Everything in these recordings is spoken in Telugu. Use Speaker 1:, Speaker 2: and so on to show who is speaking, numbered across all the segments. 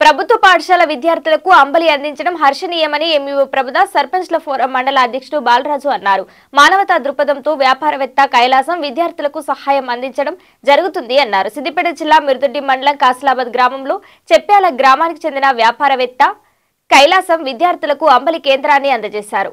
Speaker 1: ప్రభుత్వ పాఠశాల విద్యార్థులకు అంబలి అందించడం హర్షణీయమని ఎంఈఓ ప్రభుద సర్పంచ్ల ఫోరం మండల అధ్యక్షుడు బాలరాజు అన్నారు మానవతా దృక్పథంతో వ్యాపారవేత్త కైలాసం విద్యార్థులకు సహాయం అందించడం జరుగుతుంది అన్నారు సిద్దిపేట జిల్లా మిరుదొడ్డి మండలం కాసిలాబాద్ గ్రామంలో చెప్పాల గ్రామానికి చెందిన వ్యాపారవేత్త కైలాసం విద్యార్థులకు అంబలి కేంద్రాన్ని అందజేశారు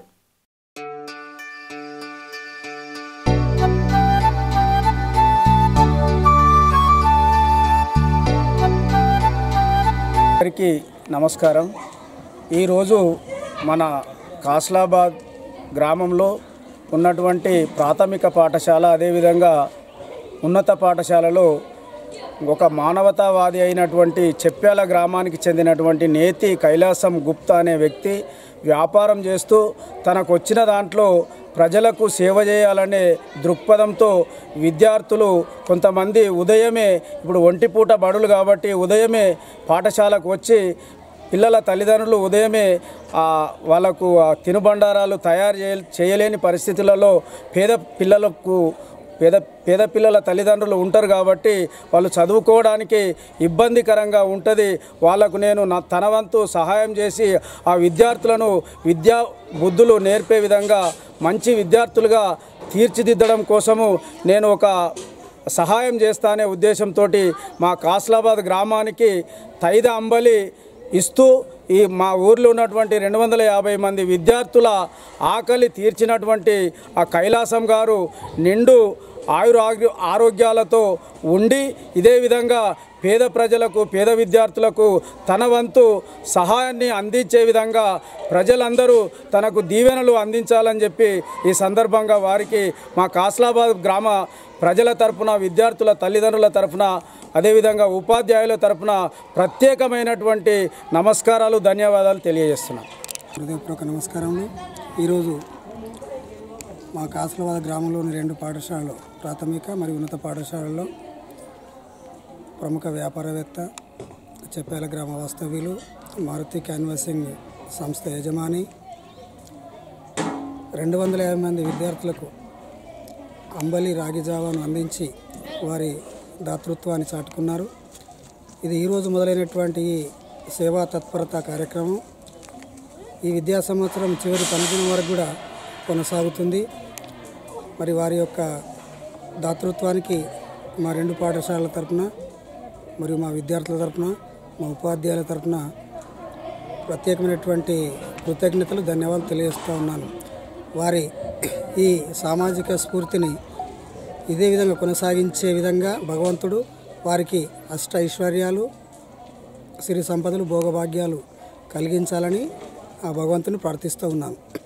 Speaker 2: అందరికీ నమస్కారం ఈరోజు మన కాస్లాబాద్ గ్రామంలో ఉన్నటువంటి ప్రాథమిక పాఠశాల అదేవిధంగా ఉన్నత పాఠశాలలో ఒక మానవతావాది అయినటువంటి చెప్పాల గ్రామానికి చెందినటువంటి నేతి కైలాసం గుప్తా అనే వ్యక్తి వ్యాపారం చేస్తూ తనకు వచ్చిన దాంట్లో ప్రజలకు సేవ చేయాలనే దృక్పథంతో విద్యార్థులు కొంతమంది ఉదయమే ఇప్పుడు ఒంటిపూట బడులు కాబట్టి ఉదయమే పాఠశాలకు వచ్చి పిల్లల తల్లిదండ్రులు ఉదయమే ఆ, వాళ్ళకు ఆ తినుబండారాలు తయారు చేయ చేయలేని పరిస్థితులలో పేద పిల్లలకు పేద పేద పిల్లల తల్లిదండ్రులు ఉంటారు కాబట్టి వాళ్ళు చదువుకోవడానికి ఇబ్బందికరంగా ఉంటుంది వాళ్ళకు నేను నా తన వంతు సహాయం చేసి ఆ విద్యార్థులను విద్యా బుద్ధులు నేర్పే విధంగా మంచి విద్యార్థులుగా తీర్చిదిద్దడం కోసము నేను ఒక సహాయం చేస్తానే ఉద్దేశంతో మా కాస్లాబాద్ గ్రామానికి తైద అంబలి ఇస్తూ ఈ మా ఊర్లో ఉన్నటువంటి రెండు వందల యాభై మంది విద్యార్థుల ఆకలి తీర్చినటువంటి ఆ కైలాసం గారు నిండు ఆయుర ఆరోగ్యాలతో ఉండి ఇదే విధంగా పేద ప్రజలకు పేద విద్యార్థులకు తన వంతు సహాయాన్ని అందించే విధంగా ప్రజలందరూ తనకు దీవెనలు అందించాలని చెప్పి ఈ సందర్భంగా వారికి మా కాస్లాబాద్ గ్రామ ప్రజల తరపున విద్యార్థుల తల్లిదండ్రుల తరపున అదేవిధంగా ఉపాధ్యాయుల తరపున ప్రత్యేకమైనటువంటి నమస్కారాలు ధన్యవాదాలు తెలియజేస్తున్నాను
Speaker 3: హృదయపూర్వక నమస్కారములు ఈరోజు మా కాసులవాద గ్రామంలోని రెండు పాఠశాలలు ప్రాథమిక మరియు ఉన్నత పాఠశాలల్లో ప్రముఖ వ్యాపారవేత్త చెప్పాల గ్రామ వాస్తవ్యులు మారుతి క్యాన్వాసింగ్ సంస్థ యజమాని రెండు వందల యాభై మంది విద్యార్థులకు అంబలి రాగి జావాను అందించి వారి దాతృత్వాన్ని చాటుకున్నారు ఇది ఈరోజు మొదలైనటువంటి ఈ సేవా తత్పరత కార్యక్రమం ఈ విద్యా సంవత్సరం చివరి పనిదినం వరకు కూడా కొనసాగుతుంది మరి వారి యొక్క దాతృత్వానికి మా రెండు పాఠశాలల తరపున మరియు మా విద్యార్థుల తరపున మా ఉపాధ్యాయుల తరపున ప్రత్యేకమైనటువంటి కృతజ్ఞతలు ధన్యవాదాలు తెలియజేస్తూ ఉన్నాను వారి ఈ సామాజిక స్ఫూర్తిని ఇదే విధంగా కొనసాగించే విధంగా భగవంతుడు వారికి అష్ట ఐశ్వర్యాలు సిరి సంపదలు భోగభాగ్యాలు కలిగించాలని ఆ భగవంతుని ప్రార్థిస్తూ ఉన్నాను